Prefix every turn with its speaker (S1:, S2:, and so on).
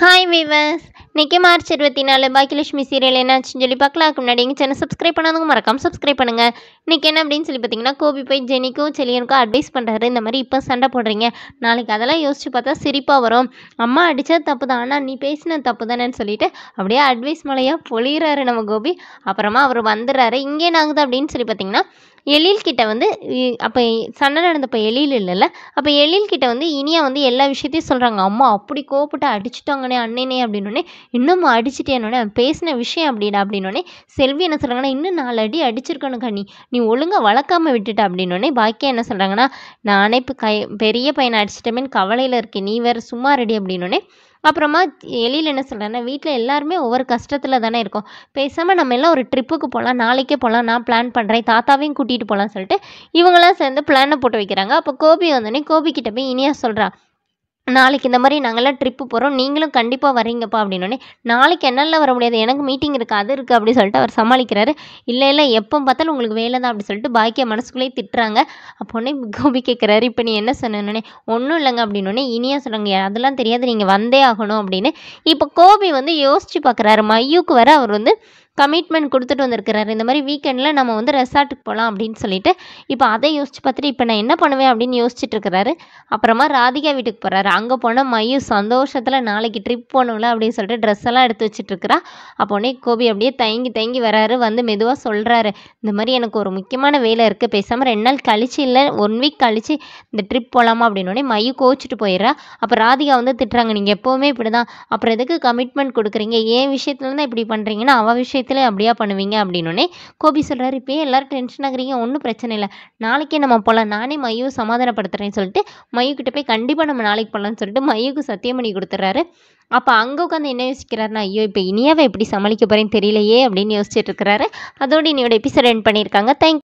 S1: hi viewers இன்னைக்கு March இருபத்தி நாலு பாக்கியலட்சுமி சீரியல் என்னாச்சுன்னு சொல்லி பார்க்கலாம் அதுக்கு முன்னாடி எங்கள் சேனல் சப்ஸ்கிரைப் பண்ணாதவங்க மறக்காம சப்ஸ்கிரைப் பண்ணுங்கள் இன்னைக்கு என்ன அப்படின்னு சொல்லி பார்த்தீங்கன்னா கோபி போய் ஜெனிக்கும் செலியனுக்கும் அட்வைஸ் பண்ணுறாரு இந்த மாதிரி இப்போ சண்டை போடுறீங்க நாளைக்கு அதெல்லாம் யோசிச்சு பார்த்தா சிரிப்பாக வரும் அம்மா அடித்தது தப்பு தான் ஆனால் நீ பேசினது தப்பு தானேன்னு சொல்லிட்டு அப்படியே அட்வைஸ் மலையாக பொழிகிறாரு நம்ம கோபி அப்புறமா அவர் வந்துடுறாரு இங்கே நாங்குது அப்படின்னு சொல்லி பார்த்தீங்கன்னா எழில் கிட்ட வந்து இ- அப்போ சண்டை நடந்தப்போ எழில் இல்லைல்ல அப்போ எழில் கிட்ட வந்து இனியா வந்து எல்லா விஷயத்தையும் சொல்கிறாங்க அம்மா அப்படி கோவப்பட்டு அடிச்சுட்டாங்கண்ணே அண்ணனே அப்படின்னோடனே இன்னும் அடிச்சிட்டேனோடனே பேசின விஷயம் அப்படிடா அப்படின்னோடனே செல்வி என்ன சொல்கிறாங்கன்னா இன்னும் நாலு அடி அடிச்சிருக்கணும் கண்ணி நீ ஒழுங்காக வளர்க்காம விட்டுட்ட அப்படின்னோடனே பாக்கியா என்ன சொல்கிறாங்கன்னா நானே இப்போ கை பெரிய பையனை அடிச்சிட்டமேன்னு கவலையில் இருக்கேன் நீ வேறு சும்மா ரெடி அப்படின்னோடனே அப்புறமா எழில் என்ன சொல்கிறேன்னா வீட்டில் எல்லாருமே ஒவ்வொரு கஷ்டத்தில் தானே இருக்கோம் பேசாமல் நம்ம எல்லாம் ஒரு ட்ரிப்புக்கு போகலாம் நாளைக்கே போகலாம் நான் பிளான் பண்ணுறேன் தாத்தாவையும் கூட்டிகிட்டு போகலான்னு சொல்லிட்டு இவங்களாம் சேர்ந்து பிளானை போட்டு வைக்கிறாங்க அப்போ கோபி வந்தோடனே கோபி கிட்ட போய் இனியா சொல்கிறா நாளைக்கு இந்த மாதிரி நாங்கள்லாம் ட்ரிப்பு போகிறோம் நீங்களும் கண்டிப்பாக வரீங்கப்பா அப்படின்னோடனே நாளைக்கு என்னால் வர முடியாது எனக்கு மீட்டிங் இருக்குது அது இருக்குது அப்படி சொல்லிட்டு அவர் சமாளிக்கிறாரு இல்லை இல்லை எப்போ பார்த்தாலும் உங்களுக்கு வேலை தான் அப்படி சொல்லிட்டு பாக்கிய மனசுக்குள்ளேயே திட்டுறாங்க அப்போனே கோபி கேட்குறாரு இப்போ நீ என்ன சொன்னோன்னே ஒன்றும் இல்லைங்க அப்படின்னோடனே இனியா சொல்கிறாங்க அதெல்லாம் தெரியாது நீங்கள் வந்தே ஆகணும் அப்படின்னு இப்போ கோபி வந்து யோசிச்சு பார்க்குறாரு மையூக்கு வர அவர் வந்து கமிட்மெண்ட் கொடுத்துட்டு வந்திருக்கிறாரு இந்த மாதிரி வீக்கெண்டில் நம்ம வந்து ரெசார்ட்டுக்கு போகலாம் அப்படின்னு சொல்லிட்டு இப்போ அதை யோசிச்சு பார்த்துட்டு இப்போ நான் என்ன பண்ணுவேன் அப்படின்னு யோசிச்சுட்டு இருக்கிறாரு அப்புறமா ராதிகா வீட்டுக்கு போகிறாரு அங்கே போனால் மையு சந்தோஷத்தில் நாளைக்கு ட்ரிப் போகணும்ல அப்படின்னு சொல்லிட்டு ட்ரெஸ் எல்லாம் எடுத்து வச்சுட்டு இருக்கிறா அப்போனே கோபி அப்படியே தயங்கி தயங்கி வராரு வந்து மெதுவாக சொல்கிறாரு இந்த மாதிரி எனக்கு ஒரு முக்கியமான வேலை இருக்குது பேசாமல் ரெண்டு நாள் கழிச்சு இல்லை ஒன் வீக் கழிச்சு இந்த ட்ரிப் போகலாமா அப்படின்னோடனே மையு கோச்சிட்டு போயிடுறா அப்போ ராதிகா வந்து திட்டுறாங்க நீங்கள் எப்போவுமே இப்படி தான் அப்புறம் எதுக்கு கமிட்மெண்ட் கொடுக்குறீங்க ஏன் விஷயத்துல தான் இப்படி பண்ணுறீங்கன்னா அவள் விஷயத்துல அப்படியா பண்ணுவீங்க அப்படின்னோடனே கோபி சொல்கிறாரு இப்போயே எல்லாரும் டென்ஷன் ஆகுறீங்க ஒன்றும் பிரச்சனை இல்லை நாளைக்கே நம்ம போகலாம் நானே மையு சமாதானப்படுத்துறேன்னு சொல்லிட்டு மையு கிட்ட போய் கண்டிப்பாக நம்ம நாளைக்கு போகலான்னு சொல்லிட்டு மையுக்கு சத்தியம் பண்ணி கொடுத்துட்றாரு அப்போ அங்கே உட்காந்து என்ன யோசிக்கிறாருன்னா ஐயோ இப்போ இனியாவை எப்படி சமாளிக்க போகிறேன்னு தெரியலையே அப்படின்னு யோசிச்சுட்டு இருக்கிறாரு அதோடு இன்னையோட எபிசோட் எண்ட் பண்ணியிருக்காங்க தேங்க்